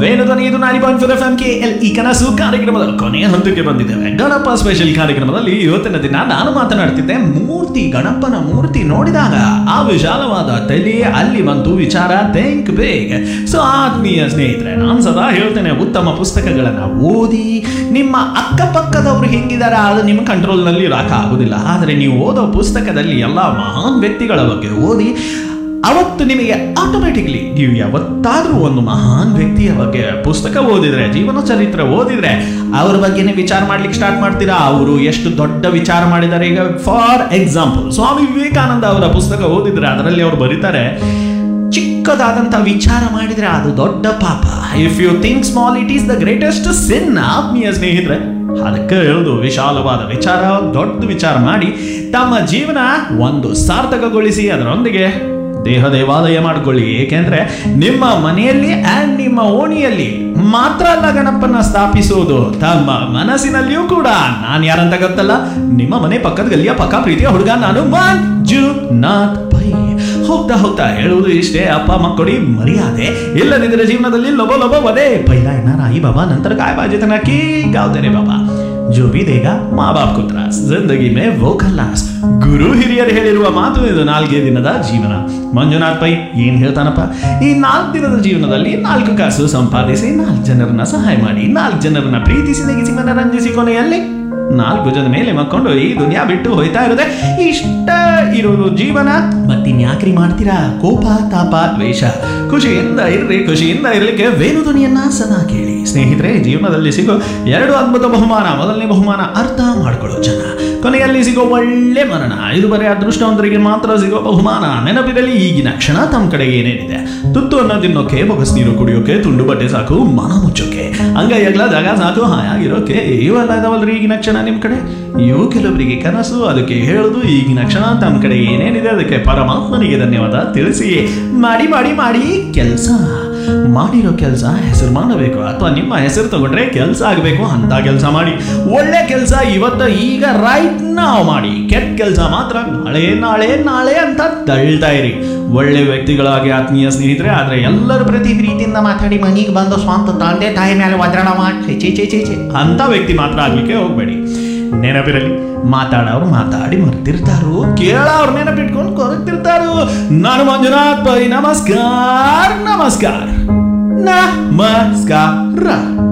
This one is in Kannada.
ವೇಣುಧ್ವನಿ ಇದು ninety point four F M K L ಈ ಕನಸು ಕಾರ್ಯಕ್ರಮದ ಕೊನೆಯ ಹಂತಕ್ಕೆ ಬಂದಿದ್ದೇವೆ ಗಣಪ ಸ್ಪೆಷಲ್ ಕಾರ್ಯಕ್ರಮದಲ್ಲಿ ಇವತ್ತಿನ ದಿನ ನಾನು ಮಾತನಾಡ್ತಿದ್ದೆ ಮೂರ್ತಿ ಗಣಪನ ಮೂರ್ತಿ ನೋಡಿದಾಗ ಆ ವಿಶಾಲವಾದ ತಲೆ ಅಲ್ಲಿ ಬಂತು ವಿಚಾರ ಥಿಂಕ್ ಬೇಗ್ ಸೊ ಆತ್ಮೀಯ ಸ್ನೇಹಿತರೆ ನಾನು ಸದಾ ಹೇಳ್ತೇನೆ ಉತ್ತಮ ಪುಸ್ತಕಗಳನ್ನ ಓದಿ ನಿಮ್ಮ ಅಕ್ಕಪಕ್ಕದವರು ಹೆಂಗಿದಾರ ಅದು ನಿಮ್ಮ ಕಂಟ್ರೋಲ್ನಲ್ಲಿ ಇರಕ್ಕೆ ಆಗುದಿಲ್ಲ ಆದರೆ ನೀವು ಓದೋ ಪುಸ್ತಕದಲ್ಲಿ ಎಲ್ಲ ಮಹಾನ್ ವ್ಯಕ್ತಿಗಳ ಬಗ್ಗೆ ಓದಿ ಅವತ್ತು ನಿಮಗೆ ಆಟೋಮೆಟಿಕ್ಲಿ ನೀವು ಯಾವತ್ತಾದ್ರೂ ಒಂದು ಮಹಾನ್ ವ್ಯಕ್ತಿಯ ಬಗ್ಗೆ ಪುಸ್ತಕ ಓದಿದ್ರೆ ಜೀವನ ಚರಿತ್ರೆ ಓದಿದ್ರೆ ಅವ್ರ ಬಗ್ಗೆನೇ ವಿಚಾರ ಮಾಡ್ಲಿಕ್ಕೆ ಸ್ಟಾರ್ಟ್ ಮಾಡ್ತೀರಾ ಅವರು ಎಷ್ಟು ದೊಡ್ಡ ವಿಚಾರ ಮಾಡಿದ್ದಾರೆ ಈಗ ಫಾರ್ ಎಕ್ಸಾಂಪಲ್ ಸ್ವಾಮಿ ವಿವೇಕಾನಂದ ಅವರ ಪುಸ್ತಕ ಓದಿದ್ರೆ ಅದರಲ್ಲಿ ಅವರು ಬರೀತಾರೆ ಚಿಕ್ಕದಾದಂಥ ವಿಚಾರ ಮಾಡಿದ್ರೆ ಅದು ದೊಡ್ಡ ಪಾಪ if you think small it is the greatest sin ಆತ್ಮೀಯ ಸ್ನೇಹಿತರೆ ಅದಕ್ಕೆ ಹೇಳುದು ವಿಶಾಲವಾದ ವಿಚಾರ ದೊಡ್ಡ ವಿಚಾರ ಮಾಡಿ ತಮ್ಮ ಜೀವನ ಒಂದು ಸಾರ್ಥಕಗೊಳಿಸಿ ಅದರೊಂದಿಗೆ ದೇಹ ದೇವಾಲಯ ಮಾಡ್ಕೊಳ್ಳಿ ಏಕೆಂದ್ರೆ ನಿಮ್ಮ ಮನೆಯಲ್ಲಿ ಆ್ಯಂಡ್ ನಿಮ್ಮ ಓಣಿಯಲ್ಲಿ ಮಾತ್ರ ಅಲ್ಲ ಗಣಪನ ಸ್ಥಾಪಿಸುವುದು ತಮ್ಮ ಮನಸ್ಸಿನಲ್ಲಿಯೂ ಕೂಡ ನಾನು ಯಾರಂತ ಗೊತ್ತಲ್ಲ ನಿಮ್ಮ ಮನೆ ಪಕ್ಕದ ಗಲ್ಲಿಯ ಪಕ್ಕ ಪ್ರೀತಿಯ ಹುಡುಗ ನಾನು ಮಂಜುನಾಥ್ ಪೈ ಹೋಗ್ತಾ ಹೋಗ್ತಾ ಹೇಳುವುದು ಇಷ್ಟೇ ಅಪ್ಪ ಮಕ್ಕಳಿ ಮರ್ಯಾದೆ ಇಲ್ಲದಿದ್ದರೆ ಜೀವನದಲ್ಲಿ ಲೊಬೋ ಲೊಬೋ ವದೆ ಪೈಲ ಇನ್ನ ರಾಯಿ ಬಾಬಾ ನಂತರ काय पाहिजे त्यांना की गाव तेरे बाबा जो भी देगा ಮಾ ಬಾಪ್ को त्रास जिंदगी में वो खल्लास ಗುರು ಹಿರಿಯರು ಹೇಳಿರುವ ಮಾತು ಇದು ನಾಲ್ಕೇ ದಿನದ ಜೀವನ ಮಂಜುನಾಥ್ ಪೈ ಏನ್ ಹೇಳ್ತಾನಪ್ಪ ಈ ನಾಲ್ಕು ದಿನದ ಜೀವನದಲ್ಲಿ ನಾಲ್ಕು ಕಾಸು ಸಂಪಾದಿಸಿ ನಾಲ್ಕು ಜನರನ್ನ ಸಹಾಯ ಮಾಡಿ ನಾಲ್ಕು ಜನರನ್ನ ಪ್ರೀತಿಸಿ ನೆಗಿಸಿ ಮನರಂಜಿಸಿ ಕೊನೆಯಲ್ಲಿ ನಾಲ್ಕು ಜನ ಮೇಲೆ ಮಕ್ಕೊಂಡು ಈ ದುನಿಯಾ ಬಿಟ್ಟು ಹೋಯ್ತಾ ಇರೋದೆ ಇಷ್ಟ ಇರೋದು ಜೀವನ ಮತ್ತಿನ್ಯಾಕ್ರಿ ಮಾಡ್ತೀರಾ ಕೋಪ ತಾಪ ದ್ವೇಷ ಖುಷಿಯಿಂದ ಇರ್ರಿ ಖುಷಿಯಿಂದ ಇರ್ಲಿಕ್ಕೆ ವೇಣು ಧ್ವನಿಯನ್ನ ಸದಾ ಕೇಳಿ ಸ್ನೇಹಿತರೆ ಜೀವನದಲ್ಲಿ ಸಿಗೋ ಎರಡು ಅದ್ಭುತ ಬಹುಮಾನ ಮೊದಲನೇ ಬಹುಮಾನ ಅರ್ಥ ಮಾಡ್ಕೊಳ್ಳೋ ಜನ ಕೊನೆಯಲ್ಲಿ ಸಿಗೋ ಒಳ್ಳೆ ಮರಣ ಇದು ಬರೀ ಅದೃಷ್ಟವಂತರಿಗೆ ಮಾತ್ರ ಸಿಗೋ ಬಹುಮಾನ ನೆನಪಿರಲಿ ಈಗಿನ ಕ್ಷಣ ತಮ್ಮ ಕಡೆಗೆ ಏನೇನಿದೆ ತುತ್ತು ಅನ್ನ ತಿನ್ನೋಕೆ ಬೊಗಸ್ ನೀರು ಕುಡಿಯೋಕೆ ತುಂಡು ಬಟ್ಟೆ ಸಾಕು ಮನ ಮುಚ್ಚೋಕೆ ಅಂಗೈಯಗ್ಲ ಜಾಗ ಸಾಕು ಹಾಯಾಗಿರೋಕೆ ಇವೆಲ್ಲ ಇದಾವಲ್ರಿ ಈಗಿನ ಕ್ಷಣ ನಿಮ್ ಕಡೆ ಇವು ಕೆಲವರಿಗೆ ಕನಸು ಅದಕ್ಕೆ ಹೇಳುದು ಈಗಿನ ಕ್ಷಣ ತಮ್ಮ ಕಡೆ ಏನೇನಿದೆ ಅದಕ್ಕೆ ಪರಮಾತ್ಮನಿಗೆ ಧನ್ಯವಾದ ತಿಳಿಸಿ ಮಾಡಿ ಮಾಡಿ ಮಾಡಿ ಕೆಲಸ ಮಾಡಿರೋ ಕೆಲಸ ಹೆಸರು ಮಾಡಬೇಕು ಅಥವಾ ನಿಮ್ಮ ಹೆಸರು ತಗೊಂಡ್ರೆ ಕೆಲಸ ಆಗಬೇಕು ಅಂತ ಕೆಲಸ ಮಾಡಿ ಒಳ್ಳೆ ಕೆಲಸ ಇವತ್ತು ಈಗ ರೈಟ್ ನಾವು ಮಾಡಿ ಕೆಟ್ಟ ಕೆಲಸ ಮಾತ್ರ ನಾಳೆ ನಾಳೆ ನಾಳೆ ಅಂತ ತಳ್ತಾ ಇರಿ ಒಳ್ಳೆ ವ್ಯಕ್ತಿಗಳಾಗಿ ಆತ್ಮೀಯ ಸ್ನೇಹಿತರೆ ಆದ್ರೆ ಎಲ್ಲರ ಪ್ರತಿ ಪ್ರೀತಿಯಿಂದ ಮಾತಾಡಿ ಮನೆಗೆ ಬಂದು ಸ್ವಂತ ತಂದೆ ತಾಯಿ ಮೇಲೆ ಒದ್ರಣ ಮಾಡಿ ಚೇ ಚೇ ಚೇ ಚೇ ಅಂತ ವ್ಯಕ್ತಿ ಮಾತ್ರ ಆಗ್ಲಿಕ್ಕೆ ಹೋಗ್ಬೇಡಿ ನೆನಪಿರಲಿ ಮಾತಾಡೋರು ಮಾತಾಡಿ ಮರ್ತಿರ್ತಾರು ಕೇಳೋರು ನೆನಪಿಟ್ಕೊಂಡು ಕೊರಗ್ತಿರ್ತಾರು ನಾನು ಮಂಜುನಾಥ್ ಪೈ ನಮಸ್ಕಾರ ನಮಸ್ಕಾರ ನಮಸ್ಕಾರ